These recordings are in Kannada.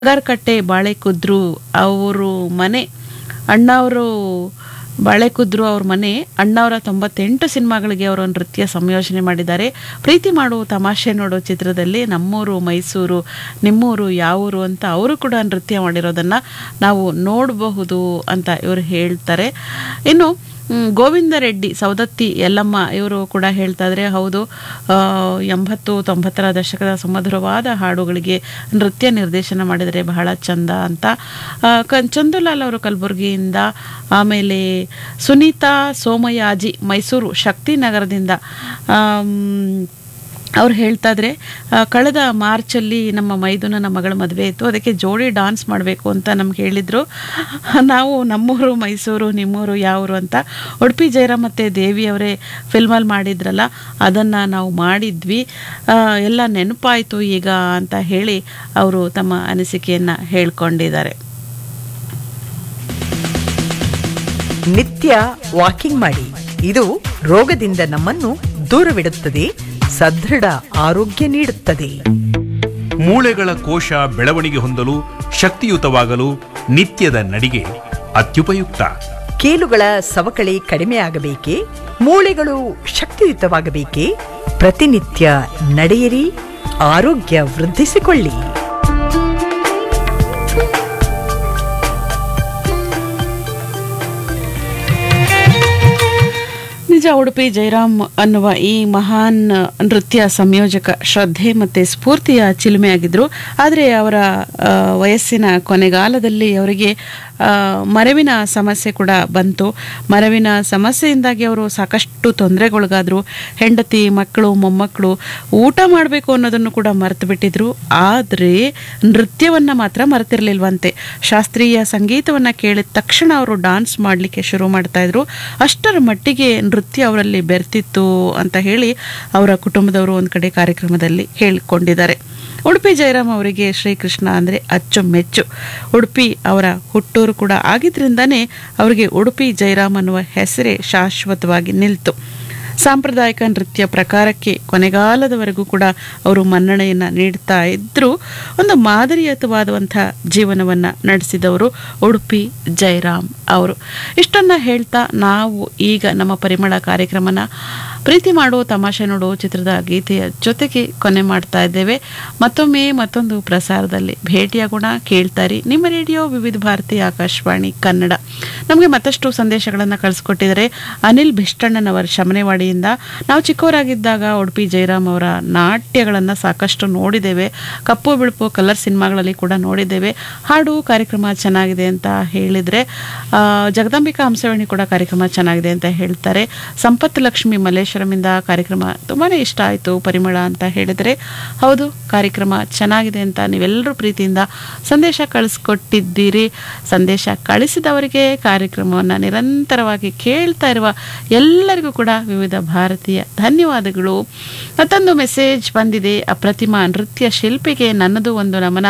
ಕಟ್ಟೆ ಬಾಳೆಕುದ್ರು ಅವರು ಮನೆ ಅಣ್ಣವರು ಬಾಳೆಕುದ್ರು ಅವ್ರ ಮನೆ ಅಣ್ಣವರ ತೊಂಬತ್ತೆಂಟು ಸಿನಿಮಾಗಳಿಗೆ ಅವರು ನೃತ್ಯ ಸಂಯೋಜನೆ ಮಾಡಿದ್ದಾರೆ ಪ್ರೀತಿ ಮಾಡು ತಮಾಷೆ ನೋಡು ಚಿತ್ರದಲ್ಲಿ ನಮ್ಮೂರು ಮೈಸೂರು ನಿಮ್ಮೂರು ಯಾವೂರು ಅಂತ ಅವರು ಕೂಡ ನೃತ್ಯ ಮಾಡಿರೋದನ್ನು ನಾವು ನೋಡಬಹುದು ಅಂತ ಇವರು ಹೇಳ್ತಾರೆ ಇನ್ನು ಮ್, ಗೋವಿಂದ ರೆಡ್ಡಿ ಸೌದತ್ತಿ ಯಲ್ಲಮ್ಮ ಇವರು ಕೂಡ ಹೇಳ್ತಾ ಇದ್ರೆ ಹೌದು ಆ, ಎಂಬತ್ತು ತೊಂಬತ್ತರ ದಶಕದ ಸುಮಧುರವಾದ ಹಾಡುಗಳಿಗೆ ನೃತ್ಯ ನಿರ್ದೇಶನ ಮಾಡಿದರೆ ಬಹಳ ಚಂದ ಅಂತ ಆ, ಕ ಚಂದುಲಾಲ್ ಅವರು ಕಲಬುರಗಿಯಿಂದ ಆಮೇಲೆ ಸುನೀತಾ ಸೋಮಯಾಜಿ ಮೈಸೂರು ಶಕ್ತಿನಗರದಿಂದ ಆಮ್, ಅವ್ರು ಹೇಳ್ತಾ ಇದ್ರೆ ಆ, ಕಳೆದ ಮಾರ್ಚಲ್ಲಿ ನಮ್ಮ ಮೈದುನನ ಮಗಳ ಮದುವೆ ಇತ್ತು ಅದಕ್ಕೆ ಜೋಡಿ ಡಾನ್ಸ್ ಮಾಡಬೇಕು ಅಂತ ನಮ್ಗೆ ಹೇಳಿದರು ನಾವು ನಮ್ಮೂರು ಮೈಸೂರು ನಿಮ್ಮೂರು ಯಾವೂರು ಅಂತ ಉಡುಪಿ ಜಯರಾಮ್ ಮತ್ತು ದೇವಿ ಅವರೇ ಫಿಲ್ಮಲ್ಲಿ ಮಾಡಿದ್ರಲ್ಲ ಅದನ್ನು ನಾವು ಮಾಡಿದ್ವಿ ಆ, ಎಲ್ಲ ನೆನಪಾಯಿತು ಈಗ ಅಂತ ಹೇಳಿ ಅವರು ತಮ್ಮ ಅನಿಸಿಕೆಯನ್ನು ಹೇಳ್ಕೊಂಡಿದ್ದಾರೆ ನಿತ್ಯ ವಾಕಿಂಗ್ ಮಾಡಿ ಇದು ರೋಗದಿಂದ ನಮ್ಮನ್ನು ದೂರವಿಡುತ್ತದೆ ಸದೃಢ ಆರೋಗ್ಯ ನೀಡುತ್ತದೆ ಮೂಳೆಗಳ ಕೋಶ ಬೆಳವಣಿಗೆ ಹೊಂದಲು ಶಕ್ತಿಯುತವಾಗಲು ನಿತ್ಯದ ನಡಿಗೆ ಅತ್ಯುಪಯುಕ್ತ ಕೀಲುಗಳ ಸವಕಳಿ ಕಡಿಮೆಯಾಗಬೇಕೇ ಮೂಳೆಗಳು ಶಕ್ತಿಯುತವಾಗಬೇಕೇ ಪ್ರತಿನಿತ್ಯ ನಡೆಯಿರಿ ಆರೋಗ್ಯ ವೃದ್ಧಿಸಿಕೊಳ್ಳಿ ನಿಜ ಉಡುಪಿ ಜಯರಾಮ್ ಅನ್ನುವ ಈ ಮಹಾನ್ ನೃತ್ಯ ಸಂಯೋಜಕ ಶ್ರದ್ಧೆ ಮತ್ತು ಸ್ಫೂರ್ತಿಯ ಚಿಲುಮೆಯಾಗಿದ್ದರು ಆದರೆ ಅವರ ಆ, ವಯಸ್ಸಿನ ಕೊನೆಗಾಲದಲ್ಲಿ ಅವರಿಗೆ ಆ, ಮರವಿನ ಸಮಸ್ಯೆ ಕೂಡ ಬಂತು ಮರವಿನ ಸಮಸ್ಯೆಯಿಂದಾಗಿ ಅವರು ಸಾಕಷ್ಟು ತೊಂದರೆಗೊಳಗಾದರು ಹೆಂಡತಿ ಮಕ್ಕಳು ಮೊಮ್ಮಕ್ಕಳು ಊಟ ಮಾಡಬೇಕು ಅನ್ನೋದನ್ನು ಕೂಡ ಮರೆತು ಬಿಟ್ಟಿದ್ರು ಆದರೆ ನೃತ್ಯವನ್ನು ಮಾತ್ರ ಮರೆತಿರ್ಲಿಲ್ವಂತೆ ಶಾಸ್ತ್ರೀಯ ಸಂಗೀತವನ್ನು ಕೇಳಿದ ತಕ್ಷಣ ಅವರು ಡಾನ್ಸ್ ಮಾಡಲಿಕ್ಕೆ ಶುರು ಮಾಡ್ತಾ ಇದ್ರು ಅಷ್ಟರ ಮಟ್ಟಿಗೆ ನೃತ್ಯ ಅವರಲ್ಲಿ ಬೆರ್ತಿತ್ತು ಅಂತ ಹೇಳಿ ಅವರ ಕುಟುಂಬದವರು ಒಂದು ಕಡೆ ಕಾರ್ಯಕ್ರಮದಲ್ಲಿ ಹೇಳಿಕೊಂಡಿದ್ದಾರೆ ಉಡುಪಿ ಜಯರಾಮ್ ಅವರಿಗೆ ಶ್ರೀಕೃಷ್ಣ ಅಂದರೆ ಅಚ್ಚುಮೆಚ್ಚು ಉಡುಪಿ ಅವರ ಹುಟ್ಟೂರು ಕೂಡ ಆಗಿದ್ರಿಂದನೇ ಅವರಿಗೆ ಉಡುಪಿ ಜಯರಾಮ್ ಅನ್ನುವ ಹೆಸರೇ ಶಾಶ್ವತವಾಗಿ ನಿಲ್ತು ಸಾಂಪ್ರದಾಯಿಕ ನೃತ್ಯ ಪ್ರಕಾರಕ್ಕೆ ಕೊನೆಗಾಲದವರೆಗೂ ಕೂಡ ಅವರು ಮನ್ನಣೆಯನ್ನು ನೀಡ್ತಾ ಇದ್ದರೂ ಒಂದು ಮಾದರಿಯುತವಾದಂಥ ಜೀವನವನ್ನು ನಡೆಸಿದವರು ಉಡುಪಿ ಜಯರಾಮ್ ಅವರು ಇಷ್ಟನ್ನು ಹೇಳ್ತಾ ನಾವು ಈಗ ನಮ್ಮ ಪರಿಮಳ ಕಾರ್ಯಕ್ರಮನ ಪ್ರೀತಿ ಮಾಡೋ ತಮಾಷೆ ನೋಡೋ ಚಿತ್ರದ ಗೀತೆಯ ಜೊತೆಗೆ ಕೊನೆ ಮಾಡ್ತಾ ಇದ್ದೇವೆ ಮತ್ತೊಮ್ಮೆ ಮತ್ತೊಂದು ಪ್ರಸಾರದಲ್ಲಿ ಭೇಟಿಯಾಗೋಣ ಕೇಳ್ತಾರಿ ನಿಮ್ಮ ರೇಡಿಯೋ ವಿವಿಧ ಭಾರತಿ ಆಕಾಶವಾಣಿ ಕನ್ನಡ ನಮಗೆ ಮತ್ತಷ್ಟು ಸಂದೇಶಗಳನ್ನು ಕಳಿಸ್ಕೊಟ್ಟಿದ್ದಾರೆ ಅನಿಲ್ ಭಿಷ್ಟಣ್ಣನವರ ಶಮನೆವಾಡಿಯಿಂದ ನಾವು ಚಿಕ್ಕವರಾಗಿದ್ದಾಗ ಉಡುಪಿ ಜಯರಾಮ್ ಅವರ ನಾಟ್ಯಗಳನ್ನು ಸಾಕಷ್ಟು ನೋಡಿದ್ದೇವೆ ಕಪ್ಪು ಬಿಳುಪು ಕಲರ್ ಸಿನಿಮಾಗಳಲ್ಲಿ ಕೂಡ ನೋಡಿದ್ದೇವೆ ಹಾಡು ಕಾರ್ಯಕ್ರಮ ಚೆನ್ನಾಗಿದೆ ಅಂತ ಹೇಳಿದರೆ ಆ, ಜಗದಾಂಬಿಕಾ ಹಂಸವೇಣಿ ಕೂಡ ಕಾರ್ಯಕ್ರಮ ಚೆನ್ನಾಗಿದೆ ಅಂತ ಹೇಳ್ತಾರೆ ಸಂಪತ್ ಲಕ್ಷ್ಮಿ ಮಲ್ಲೇಶ್ವರಮಿಂದ ಕಾರ್ಯಕ್ರಮ ತುಂಬಾ ಇಷ್ಟ ಆಯಿತು ಪರಿಮಳ ಅಂತ ಹೇಳಿದರೆ ಹೌದು ಕಾರ್ಯಕ್ರಮ ಚೆನ್ನಾಗಿದೆ ಅಂತ ನೀವೆಲ್ಲರೂ ಪ್ರೀತಿಯಿಂದ ಸಂದೇಶ ಕಳಿಸ್ಕೊಟ್ಟಿದ್ದೀರಿ ಸಂದೇಶ ಕಳಿಸಿದವರಿಗೆ ಕಾರ್ಯಕ್ರಮವನ್ನು ನಿರಂತರವಾಗಿ ಕೇಳ್ತಾ ಇರುವ ಎಲ್ಲರಿಗೂ ಕೂಡ ವಿವಿಧ ಭಾರತೀಯ ಧನ್ಯವಾದಗಳು ಮತ್ತೊಂದು ಮೆಸೇಜ್ ಬಂದಿದೆ ಅಪ್ರತಿಮ ನೃತ್ಯ ಶಿಲ್ಪಿಗೆ ನನ್ನದು ಒಂದು ನಮನ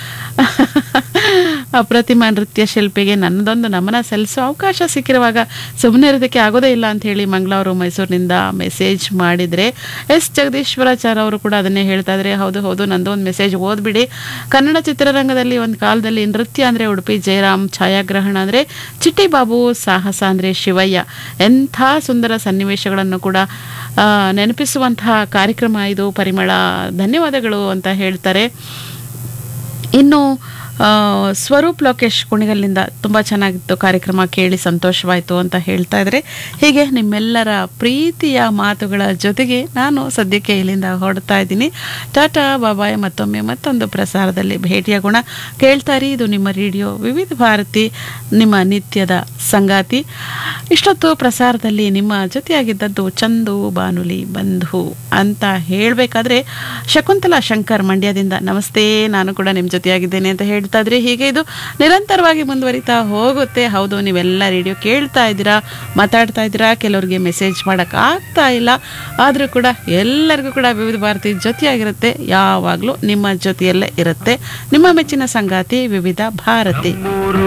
ಅಪ್ರತಿಮ ನೃತ್ಯ ಶಿಲ್ಪಿಗೆ ನನ್ನದೊಂದು ನಮನ ಸಲ್ಲಿಸೋ ಅವಕಾಶ ಸಿಕ್ಕಿರುವಾಗ ಸುಮ್ಮನೆ ಇರೋದಕ್ಕೆ ಆಗೋದೇ ಇಲ್ಲ ಅಂತ ಹೇಳಿ ಮಂಗಳೂರು ಮೈಸೂರಿನಿಂದ ಮೆಸೇಜ್ ಮಾಡಿದರೆ ಎಸ್ ಜಗದೀಶ್ವರಾಚಾರ್ಯ ಅವರು ಕೂಡ ಅದನ್ನೇ ಹೇಳ್ತಾ ಇದ್ದಾರೆ ಹೌದು ಹೌದು ನಂದು ಒಂದು ಮೆಸೇಜ್ ಓದ್ಬಿಡಿ ಕನ್ನಡ ಚಿತ್ರರಂಗದಲ್ಲಿ ಒಂದು ಕಾಲದಲ್ಲಿ ನೃತ್ಯ ಅಂದರೆ ಉಡುಪಿ ಜಯರಾಮ್ ಛಾಯಾಗ್ರಹಣ ಅಂದರೆ ಚಿಟ್ಟಿ ಬಾಬು ಸಾಹಸ ಅಂದರೆ ಶಿವಯ್ಯ ಎಂಥ ಸುಂದರ ಸನ್ನಿವೇಶಗಳನ್ನು ಕೂಡ ಆ, ನೆನಪಿಸುವಂತಹ ಕಾರ್ಯಕ್ರಮ ಇದು ಪರಿಮಳ ಧನ್ಯವಾದಗಳು ಅಂತ ಹೇಳ್ತಾರೆ ಇನ್ನು ಆ, ಸ್ವರೂಪ್ ಲೋಕೇಶ್ ಕುಣಿಗಲ್ನಿಂದ ತುಂಬ ಚೆನ್ನಾಗಿತ್ತು ಕಾರ್ಯಕ್ರಮ ಕೇಳಿ ಸಂತೋಷವಾಯಿತು ಅಂತ ಹೇಳ್ತಾ ಇದ್ದಾರೆ ಹೀಗೆ ನಿಮ್ಮೆಲ್ಲರ ಪ್ರೀತಿಯ ಮಾತುಗಳ ಜೊತೆಗೆ ನಾನು ಸದ್ಯಕ್ಕೆ ಇಲ್ಲಿಂದ ಹೊರಡ್ತಾ ಇದ್ದೀನಿ ಟಾಟಾ ಬಾಬಾಯ್ ಮತ್ತೊಮ್ಮೆ ಮತ್ತೊಂದು ಪ್ರಸಾರದಲ್ಲಿ ಭೇಟಿಯಾಗೋಣ ಕೇಳ್ತಾರಿ ಇದು ನಿಮ್ಮ ರೇಡಿಯೋ ವಿವಿಧ ಭಾರತಿ ನಿಮ್ಮ ನಿತ್ಯದ ಸಂಗಾತಿ ಇಷ್ಟೊತ್ತು ಪ್ರಸಾರದಲ್ಲಿ ನಿಮ್ಮ ಜೊತೆಯಾಗಿದ್ದದ್ದು ಚಂದು ಬಾನುಲಿ ಬಂಧು ಅಂತ ಹೇಳಬೇಕಾದ್ರೆ ಶಕುಂತಲಾ ಶಂಕರ್ ಮಂಡ್ಯದಿಂದ ನಮಸ್ತೆ ನಾನು ಕೂಡ ನಿಮ್ಮ ಜೊತೆಯಾಗಿದ್ದೇನೆ ಅಂತ ಹೇಳ್ತಾ ಇದ್ರೆ ಹೀಗೆ ಇದು ನಿರಂತರವಾಗಿ ಮುಂದುವರಿತಾ ಹೋಗುತ್ತೆ ಹೌದು ನೀವೆಲ್ಲ ರೇಡಿಯೋ ಕೇಳ್ತಾ ಇದ್ದೀರಾ ಮಾತಾಡ್ತಾ ಇದ್ದೀರಾ ಕೆಲವ್ರಿಗೆ ಮೆಸೇಜ್ ಮಾಡೋಕೆ ಆಗ್ತಾ ಇಲ್ಲ ಆದರೂ ಕೂಡ ಎಲ್ಲರಿಗೂ ಕೂಡ ವಿವಿಧ ಭಾರತಿ ಜೊತೆಯಾಗಿರುತ್ತೆ ಯಾವಾಗಲೂ ನಿಮ್ಮ ಜೊತೆಯಲ್ಲೇ ಇರುತ್ತೆ ನಿಮ್ಮ ಮೆಚ್ಚಿನ ಸಂಗಾತಿ ವಿವಿಧ ಭಾರತಿ